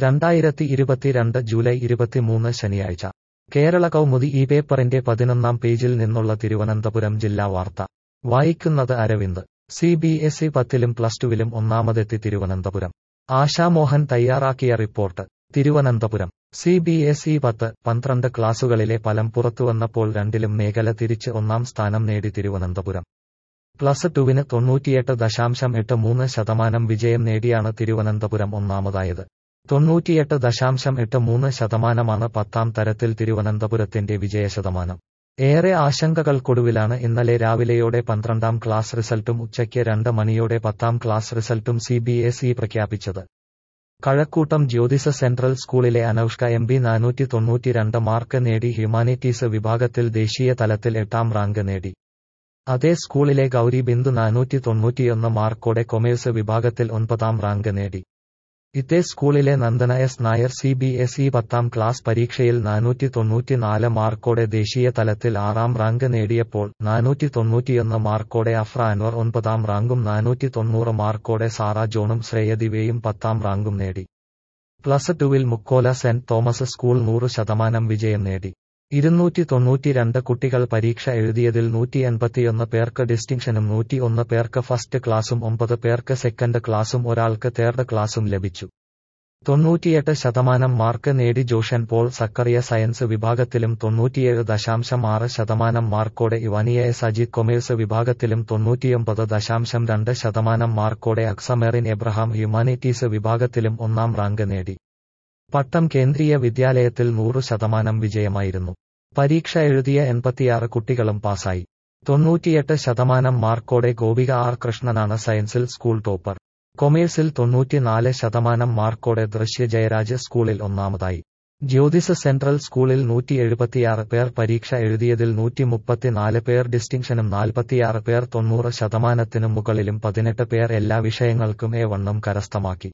രണ്ടായിരത്തി ഇരുപത്തിരണ്ട് ജൂലൈ ഇരുപത്തിമൂന്ന് ശനിയാഴ്ച കേരള കൗമുദി ഈ പേപ്പറിന്റെ പതിനൊന്നാം പേജിൽ നിന്നുള്ള തിരുവനന്തപുരം ജില്ലാ വാർത്ത വായിക്കുന്നത് Aravind C B S E പത്തിലും പ്ലസ് ടുവിലും ഒന്നാമതെത്തി തിരുവനന്തപുരം ആശാമോഹൻ തയ്യാറാക്കിയ report Thiruvananthapuram C B S E പത്ത് പന്ത്രണ്ട് ക്ലാസുകളിലെ ഫലം പുറത്തുവന്നപ്പോൾ രണ്ടിലും മേഖല തിരിച്ച് ഒന്നാം സ്ഥാനം നേടി തിരുവനന്തപുരം പ്ലസ് ടുവിന് തൊണ്ണൂറ്റിയെട്ട് ദശാംശം എട്ട് മൂന്ന് ശതമാനം വിജയം നേടിയാണ് തിരുവനന്തപുരം ഒന്നാമതായത് തൊണ്ണൂറ്റിയെട്ട് ദശാംശം എട്ട് മൂന്ന് ശതമാനമാണ് പത്താം തരത്തിൽ തിരുവനന്തപുരത്തിന്റെ വിജയശതമാനം ഏറെ ആശങ്കകൾക്കൊടുവിലാണ് ഇന്നലെ രാവിലെയോടെ പന്ത്രണ്ടാം ക്ലാസ് റിസൾട്ടും ഉച്ചയ്ക്ക് രണ്ട് മണിയോടെ പത്താം ക്ലാസ് റിസൾട്ടും സി ബി എസ് ഇ പ്രഖ്യാപിച്ചത് കഴക്കൂട്ടം ജ്യോതിസ സെൻട്രൽ സ്കൂളിലെ അനൌഷ്ക എം ബി നാനൂറ്റി തൊണ്ണൂറ്റിരണ്ട് മാർക്ക് നേടി ഹ്യൂമാനിറ്റീസ് വിഭാഗത്തിൽ ദേശീയ തലത്തിൽ എട്ടാം റാങ്ക് നേടി അതേ സ്കൂളിലെ ഗൗരി ബിന്ദു നാനൂറ്റി തൊണ്ണൂറ്റിയൊന്ന് മാർക്കോടെ കൊമേഴ്സ് വിഭാഗത്തിൽ ഒൻപതാം റാങ്ക് നേടി ഇതേ സ്കൂളിലെ Nandana S Nair C B S E പത്താം ക്ലാസ് പരീക്ഷയിൽ നാനൂറ്റി തൊണ്ണൂറ്റിനാല് മാർക്കോടെ ദേശീയ തലത്തിൽ ആറാം റാങ്ക് നേടിയപ്പോൾ നാനൂറ്റി തൊണ്ണൂറ്റിയൊന്ന് മാർക്കോടെ അഫ്ര അൻവർ ഒൻപതാം റാങ്കും നാനൂറ്റി തൊണ്ണൂറ് മാർക്കോടെ സാറ ജോണും ശ്രേയദിവയും പത്താം റാങ്കും നേടി പ്ലസ് ടുവിൽ മുക്കോല സെന്റ് തോമസ് സ്കൂൾ നൂറ് ശതമാനം വിജയം നേടി ഇരുന്നൂറ്റി തൊണ്ണൂറ്റിരണ്ട് കുട്ടികൾ പരീക്ഷ എഴുതിയതിൽ നൂറ്റി എൺപത്തിയൊന്ന് പേർക്ക് ഡിസ്റ്റിങ്ഷനും നൂറ്റി ഒന്ന് പേർക്ക് ഫസ്റ്റ് ക്ലാസും ഒമ്പത് പേർക്ക് സെക്കൻഡ് ക്ലാസും ഒരാൾക്ക് തേർഡ് ക്ലാസും ലഭിച്ചു തൊണ്ണൂറ്റിയെട്ട് ശതമാനം മാർക്ക് നേടി ജോഷൻ പോൾ സക്കറിയ സയൻസ് വിഭാഗത്തിലും തൊണ്ണൂറ്റിയേഴ് ദശാംശം ആറ് ശതമാനം മാർക്കോടെ ഇവാനിയ എസ് അജിത് കൊമേഴ്സ് വിഭാഗത്തിലും തൊണ്ണൂറ്റിയൊമ്പത് ദശാംശം രണ്ട് ശതമാനം മാർക്കോടെ അക്സമേറിൻ എബ്രഹാം ഹ്യൂമാനിറ്റീസ് വിഭാഗത്തിലും ഒന്നാം റാങ്ക് നേടി പട്ടം കേന്ദ്രീയ വിദ്യാലയത്തിൽ നൂറ് ശതമാനം വിജയമായിരുന്നു പരീക്ഷ എഴുതിയ എൺപത്തിയാറ് കുട്ടികളും പാസായി തൊണ്ണൂറ്റിയെട്ട് ശതമാനം മാർക്കോടെ ഗോപിക ആർ കൃഷ്ണനാണ് സയൻസിൽ സ്കൂൾ ടോപ്പർ കൊമേഴ്സിൽ തൊണ്ണൂറ്റിനാല് ശതമാനം മാർക്കോടെ ദൃശ്യ ജയരാജ് സ്കൂളിൽ ഒന്നാമതായി ജ്യോതിസ് സെൻട്രൽ സ്കൂളിൽ നൂറ്റി എഴുപത്തിയാറ് പേർ പരീക്ഷ എഴുതിയതിൽ നൂറ്റി മുപ്പത്തിനാല് പേർ ഡിസ്റ്റിങ്ഷനും നാൽപ്പത്തിയാറ് പേർ തൊണ്ണൂറ് ശതമാനത്തിനു മുകളിലും പതിനെട്ട് പേർ എല്ലാ വിഷയങ്ങൾക്കും എ വണ്ണം കരസ്ഥമാക്കി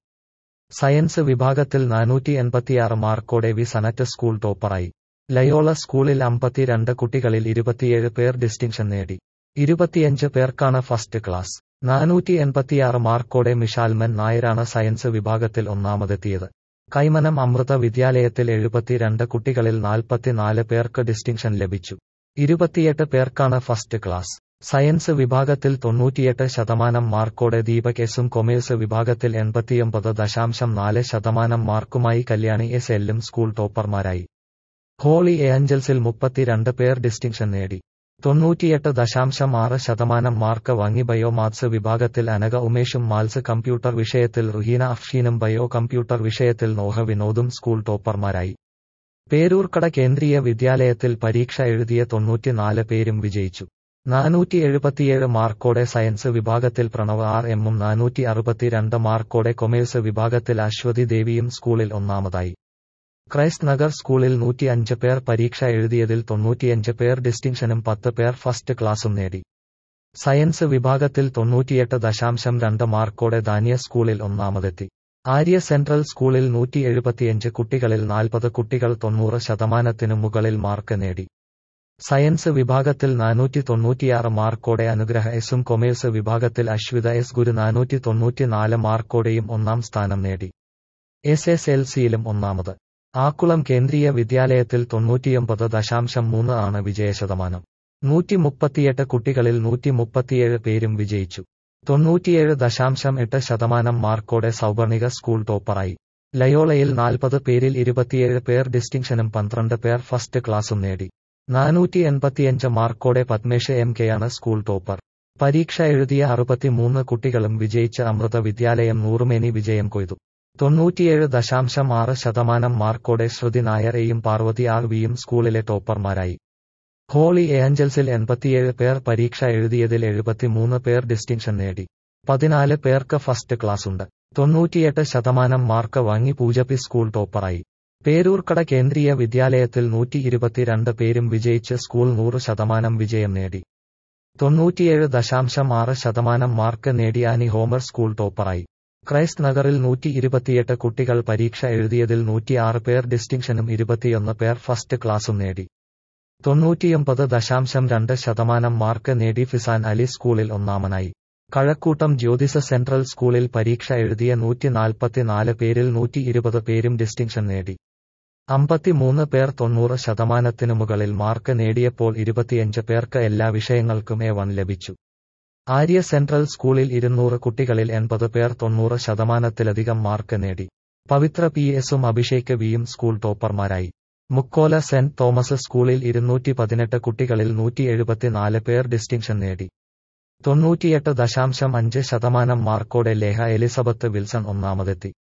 സയൻസ് വിഭാഗത്തിൽ നാനൂറ്റി എൺപത്തിയാറ് മാർക്കോടെ വി സനറ്റ് സ്കൂൾ ടോപ്പറായി ലയോള സ്കൂളിൽ അമ്പത്തിരണ്ട് കുട്ടികളിൽ ഇരുപത്തിയേഴ് പേർ ഡിസ്റ്റിങ്ഷൻ നേടി ഇരുപത്തിയഞ്ച് പേർക്കാണ് ഫസ്റ്റ് ക്ലാസ് നാനൂറ്റി എൺപത്തിയാറ് മാർക്കോടെ മിഷാൽമൻ നായരാണ് സയൻസ് വിഭാഗത്തിൽ ഒന്നാമതെത്തിയത് കൈമനം അമൃത വിദ്യാലയത്തിൽ എഴുപത്തിരണ്ട് കുട്ടികളിൽ നാൽപ്പത്തിനാല് പേർക്ക് ഡിസ്റ്റിങ്ഷൻ ലഭിച്ചു ഇരുപത്തിയെട്ട് പേർക്കാണ് ഫസ്റ്റ് ക്ലാസ് സയൻസ് വിഭാഗത്തിൽ തൊണ്ണൂറ്റിയെട്ട് ശതമാനം മാർക്കോടെ ദീപക് എസും കൊമേഴ്സ് വിഭാഗത്തിൽ എൺപത്തിയൊമ്പത് ദശാംശം നാല് ശതമാനം മാർക്കുമായി കല്യാണി എസ് എല്ലും സ്കൂൾ ടോപ്പർമാരായി ഹോളി ഏഞ്ചൽസിൽ മുപ്പത്തിരണ്ട് പേർ ഡിസ്റ്റിങ്ഷൻ നേടി തൊണ്ണൂറ്റിയെട്ട് ദശാംശം ആറ് ശതമാനം മാർക്ക് വാങ്ങി ബയോ മാത്സ് വിഭാഗത്തിൽ അനക ഉമേഷും മാത്സ് കമ്പ്യൂട്ടർ വിഷയത്തിൽ റുഹീന അഫ്ഷീനും ബയോ കമ്പ്യൂട്ടർ വിഷയത്തിൽ നോഹ വിനോദും സ്കൂൾ ടോപ്പർമാരായി പേരൂർക്കട കേന്ദ്രീയ വിദ്യാലയത്തിൽ പരീക്ഷ എഴുതിയ തൊണ്ണൂറ്റിനാല് പേരും വിജയിച്ചു നാനൂറ്റി എഴുപത്തിയേഴ് മാർക്കോടെ സയൻസ് വിഭാഗത്തിൽ പ്രണവ് ആർ എമ്മും നാനൂറ്റി അറുപത്തിരണ്ട് മാർക്കോടെ കൊമേഴ്സ് വിഭാഗത്തിൽ അശ്വതി ദേവിയും സ്കൂളിൽ ഒന്നാമതായി ക്രൈസ്റ്റ് നഗർ സ്കൂളിൽ നൂറ്റി അഞ്ച് പേർ പരീക്ഷ എഴുതിയതിൽ തൊണ്ണൂറ്റിയഞ്ച് പേർ ഡിസ്റ്റിങ്ഷനും പത്ത് പേർ ഫസ്റ്റ് ക്ലാസും നേടി സയൻസ് വിഭാഗത്തിൽ തൊണ്ണൂറ്റിയെട്ട് ദശാംശം രണ്ട് മാർക്കോടെ ധാന്യ സ്കൂളിൽ ഒന്നാമതെത്തി ആര്യ സെൻട്രൽ സ്കൂളിൽ നൂറ്റി എഴുപത്തിയഞ്ച് കുട്ടികളിൽ നാൽപ്പത് കുട്ടികൾ തൊണ്ണൂറ് ശതമാനത്തിനു മുകളിൽ മാർക്ക് നേടി സയൻസ് വിഭാഗത്തിൽ നാനൂറ്റി തൊണ്ണൂറ്റിയാറ് മാർക്കോടെ അനുഗ്രഹ എസും കൊമേഴ്സ് വിഭാഗത്തിൽ അശ്വിത എസ് ഗുരു നാനൂറ്റി തൊണ്ണൂറ്റിനാല് മാർക്കോടെയും ഒന്നാം സ്ഥാനം നേടി എസ് എസ് എൽ സിയിലും ഒന്നാമത് ആക്കുളം കേന്ദ്രീയ വിദ്യാലയത്തിൽ തൊണ്ണൂറ്റിയൊമ്പത് ദശാംശം മൂന്ന് ആണ് വിജയശതമാനം നൂറ്റി മുപ്പത്തിയെട്ട് കുട്ടികളിൽ നൂറ്റി മുപ്പത്തിയേഴ് പേരും വിജയിച്ചു തൊണ്ണൂറ്റിയേഴ് ദശാംശം എട്ട് ശതമാനം മാർക്കോടെ സൗവർണിക സ്കൂൾ ടോപ്പറായി ലയോളയിൽ നാൽപ്പത് പേരിൽ ഇരുപത്തിയേഴ് പേർ ഡിസ്റ്റിങ്ഷനും പന്ത്രണ്ട് പേർ ഫസ്റ്റ് ക്ലാസും നേടി നാനൂറ്റി എൺപത്തിയഞ്ച് മാർക്കോടെ പത്മേഷ് എം കെയാണ് സ്കൂൾ ടോപ്പർ പരീക്ഷ എഴുതിയ അറുപത്തിമൂന്ന് കുട്ടികളും വിജയിച്ച അമൃത വിദ്യാലയം നൂറുമേനി വിജയം കൊയ്തു തൊണ്ണൂറ്റിയേഴ് ദശാംശം ആറ് ശതമാനം മാർക്കോടെ ശ്രുതി നായരെയും പാർവതി ആർ വിയും സ്കൂളിലെ ടോപ്പർമാരായി ഹോളി ഏഞ്ചൽസിൽ എൺപത്തിയേഴ് പേർ പരീക്ഷ എഴുതിയതിൽ എഴുപത്തിമൂന്ന് പേർ ഡിസ്റ്റിങ്ഷൻ നേടി പതിനാല് പേർക്ക് ഫസ്റ്റ് ക്ലാസുണ്ട് തൊണ്ണൂറ്റിയെട്ട് ശതമാനം മാർക്ക് വാങ്ങി പൂജപ്പി സ്കൂൾ ടോപ്പറായി പേരൂർക്കട കേന്ദ്രീയ വിദ്യാലയത്തിൽ നൂറ്റി ഇരുപത്തിരണ്ട് പേരും വിജയിച്ച് സ്കൂൾ നൂറ് ശതമാനം വിജയം നേടി തൊണ്ണൂറ്റിയേഴ് ദശാംശം ആറ് ശതമാനം മാർക്ക് നേടി ആനി ഹോമർ സ്കൂൾ ടോപ്പറായി ക്രൈസ്റ്റ് നഗറിൽ നൂറ്റി ഇരുപത്തിയെട്ട് കുട്ടികൾ പരീക്ഷ എഴുതിയതിൽ നൂറ്റിയാറ് പേർ ഡിസ്റ്റിങ്ഷനും ഇരുപത്തിയൊന്ന് പേർ ഫസ്റ്റ് ക്ലാസും നേടി തൊണ്ണൂറ്റിയൊമ്പത് ദശാംശം രണ്ട് ശതമാനം മാർക്ക് നേടി ഫിസാൻ അലി സ്കൂളിൽ ഒന്നാമനായി കഴക്കൂട്ടം ജ്യോതിസ സെൻട്രൽ സ്കൂളിൽ പരീക്ഷ എഴുതിയ നൂറ്റി നാൽപ്പത്തിനാല് പേരിൽ നൂറ്റി ഇരുപത് പേരും ഡിസ്റ്റിങ്ഷൻ നേടി അമ്പത്തിമൂന്ന് പേർ തൊണ്ണൂറ് ശതമാനത്തിനു മുകളിൽ മാർക്ക് നേടിയപ്പോൾ ഇരുപത്തിയഞ്ച് പേർക്ക് എല്ലാ വിഷയങ്ങൾക്കും എ വൺ ലഭിച്ചു ആര്യ സെൻട്രൽ സ്കൂളിൽ ഇരുന്നൂറ് കുട്ടികളിൽ എൺപത് പേർ തൊണ്ണൂറ് ശതമാനത്തിലധികം മാർക്ക് നേടി പവിത്ര പി എസും അഭിഷേക് വിയും സ്കൂൾ ടോപ്പർമാരായി മുക്കോല സെന്റ് തോമസ് സ്കൂളിൽ ഇരുന്നൂറ്റി പതിനെട്ട് കുട്ടികളിൽ നൂറ്റി എഴുപത്തിനാല് പേർ ഡിസ്റ്റിങ്ഷൻ നേടി തൊണ്ണൂറ്റിയെട്ട് ദശാംശം അഞ്ച് ശതമാനം മാർക്കോടെ ലേഹ എലിസബത്ത് വിൽസൺ ഒന്നാമതെത്തി